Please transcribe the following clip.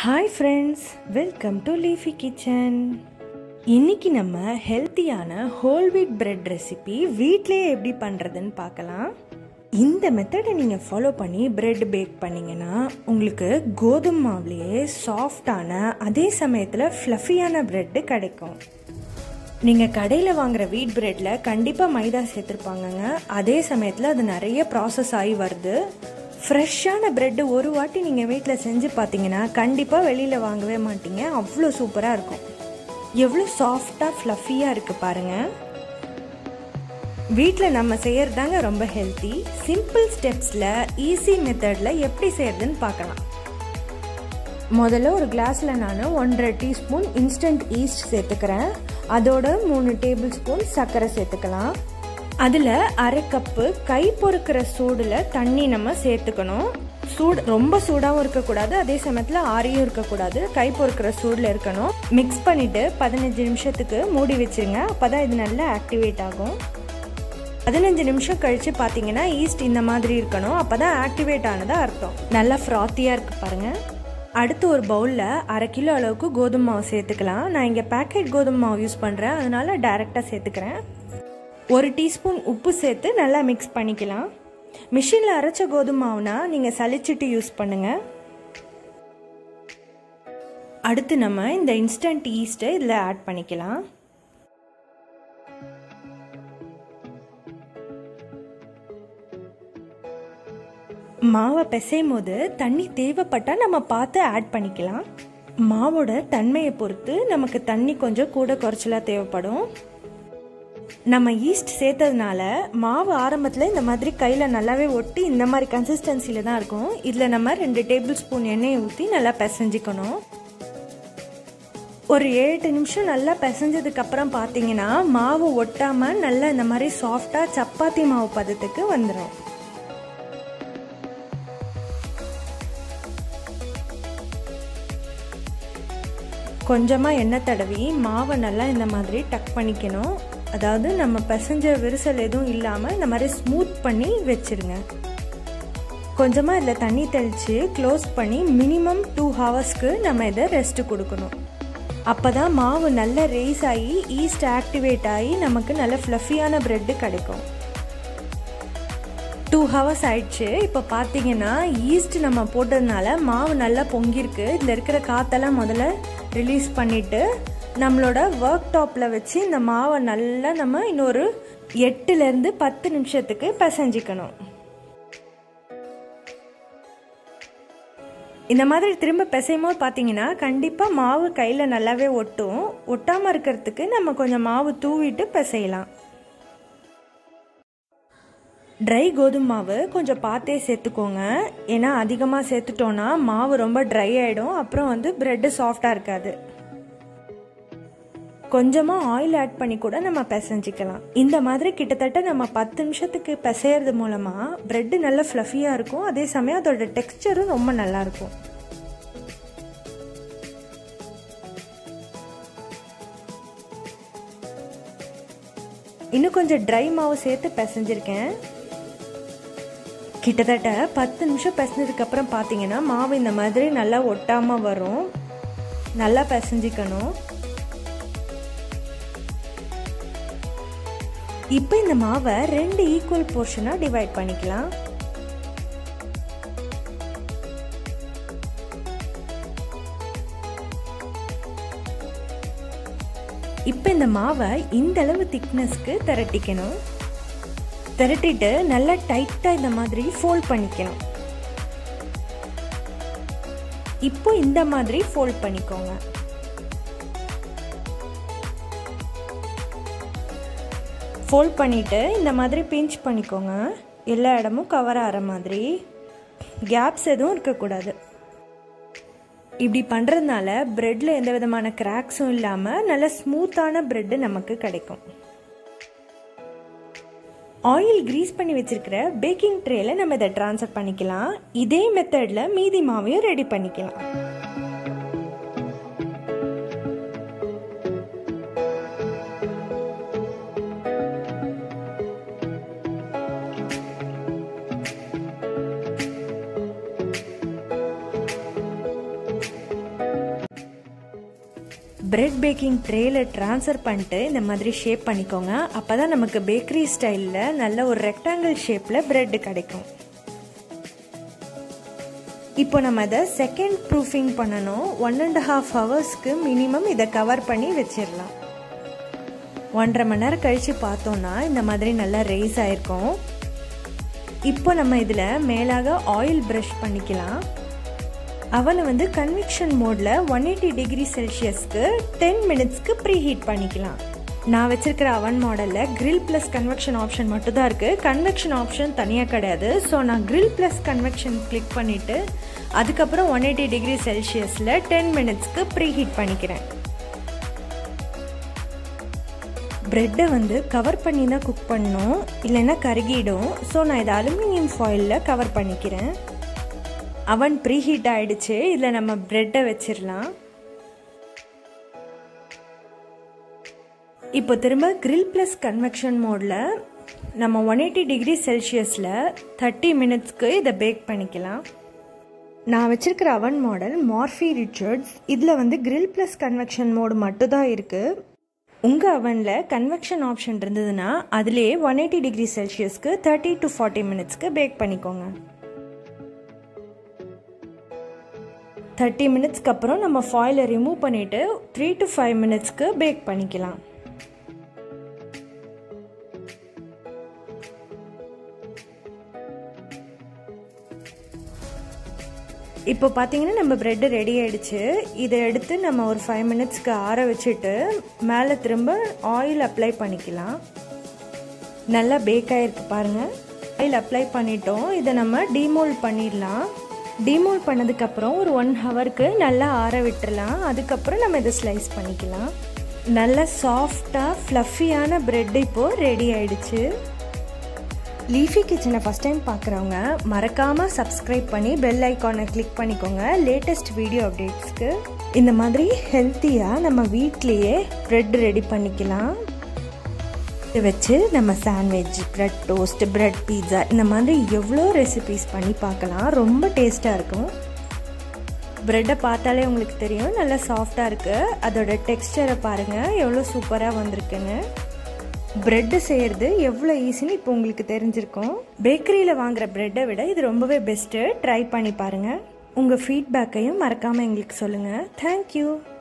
hi friends welcome to leafy kitchen இன்னைக்கு நம்ம ஹெல்த்தியான ஹோல் வீட் பிரெட் ரெசிபி வீட்டிலேயே எப்படி பண்ணுறதுன்னு பார்க்கலாம் இந்த மெத்தடை நீங்கள் ஃபாலோ பண்ணி பிரெட் பேக் பண்ணிங்கன்னா உங்களுக்கு கோதுமை மாவுலேயே சாஃப்டான அதே சமயத்தில் ஃப்ளஃபியான பிரெட்டு கிடைக்கும் நீங்கள் கடையில் வாங்குற வீட் பிரெட்டில் கண்டிப்பாக மைதா சேர்த்துருப்பாங்கங்க அதே சமயத்தில் அது நிறைய ப்ராசஸ் ஆகி வருது ஃப்ரெஷ்ஷான ப்ரெட்டு ஒரு வாட்டி நீங்கள் வீட்டில் செஞ்சு பார்த்தீங்கன்னா கண்டிப்பாக வெளியில் வாங்கவே மாட்டீங்க அவ்வளோ சூப்பராக இருக்கும் எவ்வளோ சாஃப்டாக ஃப்ளஃபியாக இருக்குது பாருங்கள் வீட்டில் நம்ம செய்கிறதாங்க ரொம்ப ஹெல்த்தி சிம்பிள் ஸ்டெப்ஸில் ஈஸி மெத்தடில் எப்படி செய்கிறதுன்னு பார்க்கலாம் முதல்ல ஒரு கிளாஸில் நான் ஒன்றரை டீஸ்பூன் இன்ஸ்டன்ட் ஈஸ்ட் சேர்த்துக்கிறேன் அதோட மூணு டேபிள் ஸ்பூன் சர்க்கரை சேர்த்துக்கலாம் அதில் அரை கப்பு கை பொறுக்கிற சூடில் தண்ணி நம்ம சேர்த்துக்கணும் சூடு ரொம்ப சூடாகவும் இருக்கக்கூடாது அதே சமயத்தில் ஆரியும் இருக்கக்கூடாது கை பொறுக்கிற சூடில் இருக்கணும் மிக்ஸ் பண்ணிவிட்டு பதினஞ்சு நிமிஷத்துக்கு மூடி வச்சுருங்க அப்போ தான் இது நல்லா ஆக்டிவேட் ஆகும் பதினஞ்சு நிமிஷம் கழித்து பார்த்தீங்கன்னா ஈஸ்ட் இந்த மாதிரி இருக்கணும் அப்போ தான் ஆக்டிவேட் ஆனதாக அர்த்தம் நல்லா ஃப்ராத்தியாக இருக்குது பாருங்கள் அடுத்து ஒரு பவுலில் அரை கிலோ அளவுக்கு கோதுமை மாவு சேர்த்துக்கலாம் நான் இங்கே பேக்கெட் கோதுமை மாவு யூஸ் பண்ணுறேன் அதனால டைரெக்டாக சேர்த்துக்கிறேன் ஒரு டீஸ்பூன் உப்பு சேர்த்து நல்லா மிக்ஸ் பண்ணிக்கலாம் மிஷினில் அரைச்ச கோதுமை மாவுனா நீங்கள் சளிச்சிட்டு யூஸ் பண்ணுங்கள் அடுத்து நம்ம இந்த இன்ஸ்டன்ட் ஈஸ்ட்டை இதில் ஆட் பண்ணிக்கலாம் மாவை பிசையும் போது தண்ணி தேவைப்பட்டால் நம்ம பார்த்து ஆட் பண்ணிக்கலாம் மாவோட தன்மையை பொறுத்து நமக்கு தண்ணி கொஞ்சம் கூட குறைச்சலாக தேவைப்படும் நம்ம ஈஸ்ட் சேர்த்ததுனால மாவு ஆரம்பத்தில் இந்த மாதிரி கையில் நல்லாவே ஒட்டி இந்த மாதிரி கன்சிஸ்டன்சியில் தான் இருக்கும் இதில் நம்ம ரெண்டு டேபிள் ஸ்பூன் எண்ணெயை ஊற்றி நல்லா பிசைஞ்சிக்கணும் ஒரு ஏழு நிமிஷம் நல்லா பிசைஞ்சதுக்கு அப்புறம் பார்த்தீங்கன்னா மாவு ஒட்டாமல் நல்லா இந்த மாதிரி சாஃப்டாக சப்பாத்தி மாவு பதத்துக்கு வந்துடும் கொஞ்சமாக எண்ணெய் தடவி மாவை நல்லா இந்த மாதிரி டக் பண்ணிக்கணும் அதாவது நம்ம பிசைஞ்ச விரிசல் எதுவும் இல்லாமல் இந்த மாதிரி ஸ்மூத் பண்ணி வச்சுருங்க கொஞ்சமாக இதில் தண்ணி தெளித்து க்ளோஸ் பண்ணி மினிமம் டூ ஹவர்ஸ்க்கு நம்ம இதை ரெஸ்ட்டு கொடுக்கணும் அப்போ தான் மாவு நல்ல ரேஸ் ஆகி ஈஸ்ட் ஆக்டிவேட் ஆகி நமக்கு நல்ல ஃப்ளஃபியான ப்ரெட்டு கிடைக்கும் டூ ஹவர்ஸ் ஆயிடுச்சு இப்போ பார்த்தீங்கன்னா ஈஸ்ட் நம்ம போட்டதுனால மாவு நல்லா பொங்கியிருக்கு இதில் இருக்கிற காற்றெல்லாம் முதல்ல ரிலீஸ் பண்ணிவிட்டு நம்மளோட ஒர்க் டாப்பில் வச்சு இந்த மாவை நல்லா நம்ம இன்னொரு எட்டுலேருந்து பத்து நிமிஷத்துக்கு பிசைஞ்சிக்கணும் இந்த மாதிரி திரும்ப பிசையும் போது பார்த்தீங்கன்னா கண்டிப்பாக மாவு கையில் நல்லாவே ஒட்டும் ஒட்டாமல் இருக்கிறதுக்கு நம்ம கொஞ்சம் மாவு தூவிட்டு பிசையலாம் ட்ரை கோதுமை மாவு கொஞ்சம் பார்த்தே சேர்த்துக்கோங்க ஏன்னா அதிகமாக சேர்த்துட்டோன்னா மாவு ரொம்ப ட்ரை ஆகிடும் அப்புறம் வந்து ப்ரெட்டு சாஃப்டாக இருக்காது கொஞ்சமாக ஆயில் ஆட் பண்ணி கூட நம்ம பிசைஞ்சிக்கலாம் இந்த மாதிரி கிட்டத்தட்ட நம்ம பத்து நிமிஷத்துக்கு பிசையறது மூலமாக ப்ரெட்டு நல்ல ஃப்ளஃபியாக இருக்கும் அதே சமயம் அதோட டெக்ஸ்டரும் ரொம்ப நல்லாயிருக்கும் இன்னும் கொஞ்சம் ட்ரை மாவு சேர்த்து பிசைஞ்சிருக்கேன் கிட்டத்தட்ட பத்து நிமிஷம் பிசைஞ்சதுக்கப்புறம் பார்த்தீங்கன்னா மாவு இந்த மாதிரி நல்லா ஒட்டாமல் வரும் நல்லா பிசைஞ்சிக்கணும் இப்போ இந்த மாவை ரெண்டு ஈக்குவல் போர்ஷனாக டிவைட் பண்ணிக்கலாம் இப்போ இந்த மாவை இந்த அளவு திக்னஸ்க்கு திரட்டிக்கணும் திரட்டிட்டு நல்லா டைட்டாக இந்த மாதிரி ஃபோல்ட் பண்ணிக்கணும் இப்போ இந்த மாதிரி ஃபோல்ட் பண்ணிக்கோங்க ஃபோல்ட் பண்ணிவிட்டு இந்த மாதிரி பிஞ்ச் பண்ணிக்கோங்க எல்லா இடமும் கவர் ஆகிற மாதிரி கேப்ஸ் எதுவும் இருக்கக்கூடாது இப்படி பண்ணுறதுனால ப்ரெட்டில் எந்த விதமான கிராக்ஸும் இல்லாமல் நல்ல ஸ்மூத்தான ப்ரெட்டு நமக்கு கிடைக்கும் ஆயில் க்ரீஸ் பண்ணி வச்சிருக்கிற பேக்கிங் ட்ரேல நம்ம இதை ட்ரான்ஸ்ஃபர் பண்ணிக்கலாம் இதே மெத்தடில் மீதி மாவையும் ரெடி பண்ணிக்கலாம் பிரெட் பேக்கிங் ட்ரேயில் ட்ரான்ஸ்ஃபர் பண்ணிட்டு இந்த மாதிரி ஷேப் பண்ணிக்கோங்க அப்போ தான் நமக்கு பேக்கரி ஸ்டைலில் நல்ல ஒரு ரெக்டாங்கிள் ஷேப்பில் பிரெட் கிடைக்கும் இப்போ நம்ம இதை செகண்ட் ப்ரூஃபிங் பண்ணணும் ஒன் அண்ட் ஹாஃப் ஹவர்ஸ்க்கு மினிமம் இதை கவர் பண்ணி வச்சிடலாம் ஒன்றரை மணி நேரம் கழித்து பார்த்தோன்னா இந்த மாதிரி நல்லா ரைஸ் ஆயிருக்கும் இப்போ நம்ம இதில் மேலாக ஆயில் ப்ரஷ் பண்ணிக்கலாம் அவனை வந்து கன்விக்ஷன் மோடில் ஒன் எயிட்டி டிகிரி செல்சியஸ்க்கு டென் மினிட்ஸ்க்கு ப்ரீ ஹீட் பண்ணிக்கலாம் நான் வச்சிருக்கிற அவன் மாடலில் கிரில் ப்ளஸ் கன்வெக்ஷன் ஆப்ஷன் மட்டும் தான் இருக்குது கன்வெக்ஷன் ஆப்ஷன் தனியாக கிடையாது ஸோ நான் கிரில் ப்ளஸ் கன்வெக்ஷன் கிளிக் பண்ணிவிட்டு அதுக்கப்புறம் ஒன் எயிட்டி டிகிரி செல்சியஸில் டென் மினிட்ஸ்க்கு ப்ரீ ஹீட் பண்ணிக்கிறேன் ப்ரெட்டை வந்து கவர் பண்ணி தான் குக் பண்ணணும் இல்லைன்னா கருகிடும் ஸோ நான் இதை அலுமினியம் ஃபாயிலில் கவர் பண்ணிக்கிறேன் அவன் ப்ரீ ஹீட் ஆகிடுச்சு இதில் நம்ம ப்ரெட்டை வச்சிடலாம் இப்போ திரும்ப கிரில் ப்ளஸ் கன்வெக்ஷன் மோடில் நம்ம ஒன் எயிட்டி டிகிரி செல்சியஸில் தேர்ட்டி மினிட்ஸ்க்கு இதை பேக் பண்ணிக்கலாம் நான் வச்சுருக்கிற அவன் மாடல் மார்ஃபி ரிச்சர்ட்ஸ் இதில் வந்து கிரில் ப்ளஸ் கன்வெக்ஷன் மோடு மட்டும் தான் இருக்குது உங்கள் அவனில் கன்வெக்ஷன் ஆப்ஷன் இருந்ததுன்னா அதிலே ஒன் எயிட்டி டிகிரி செல்சியஸ்க்கு தேர்ட்டி டு ஃபார்ட்டி மினிட்ஸ்க்கு பேக் பண்ணிக்கோங்க தேர்ட்டி மினிட்ஸ்க்கு அப்புறம் நம்ம ஃபாயிலை ரிமூவ் பண்ணிவிட்டு த்ரீ டு ஃபைவ் மினிட்ஸ்க்கு பேக் பண்ணிக்கலாம் இப்போ பார்த்தீங்கன்னா நம்ம ப்ரெட்டு ரெடி ஆகிடுச்சு இதை எடுத்து நம்ம ஒரு ஃபைவ் மினிட்ஸ்க்கு ஆற வச்சுட்டு மேலே திரும்ப ஆயில் அப்ளை பண்ணிக்கலாம் நல்லா பேக் ஆகிருக்கு பாருங்கள் ஆயில் அப்ளை பண்ணிட்டோம் இதை நம்ம டிமோல்ட் பண்ணிடலாம் டிமோல்ட் பண்ணதுக்கப்புறம் ஒரு ஒன் ஹவருக்கு நல்லா ஆற விட்டுறலாம் அதுக்கப்புறம் நம்ம இதை ஸ்லைஸ் பண்ணிக்கலாம் நல்ல சாஃப்டாக ஃப்ளஃபியான ப்ரெட் இப்போது ரெடி ஆயிடுச்சு லீஃபி கிச்சனை ஃபஸ்ட் டைம் பார்க்குறவங்க மறக்காமல் சப்ஸ்கிரைப் பண்ணி பெல் ஐக்கானை கிளிக் பண்ணிக்கோங்க லேட்டஸ்ட் வீடியோ அப்டேட்ஸ்க்கு இந்த மாதிரி ஹெல்த்தியாக நம்ம வீட்லேயே ப்ரெட் ரெடி பண்ணிக்கலாம் இதை வச்சு நம்ம sandwich bread toast bread pizza இந்த மாதிரி எவ்வளோ ரெசிபீஸ் பண்ணி பார்க்கலாம் ரொம்ப டேஸ்ட்டாக இருக்கும் ப்ரெட்டை பார்த்தாலே உங்களுக்கு தெரியும் நல்லா சாஃப்டாக இருக்குது அதோட டெக்ஸ்டரை பாருங்கள் எவ்வளோ சூப்பராக வந்திருக்குன்னு ப்ரெட்டு செய்கிறது எவ்வளோ ஈஸின்னு இப்போ உங்களுக்கு தெரிஞ்சிருக்கும் பேக்கரியில் வாங்குகிற ப்ரெட்டை விட இது ரொம்பவே பெஸ்ட்டு ட்ரை பண்ணி பாருங்கள் உங்கள் ஃபீட்பேக்கையும் மறக்காமல் எங்களுக்கு சொல்லுங்கள் தேங்க்யூ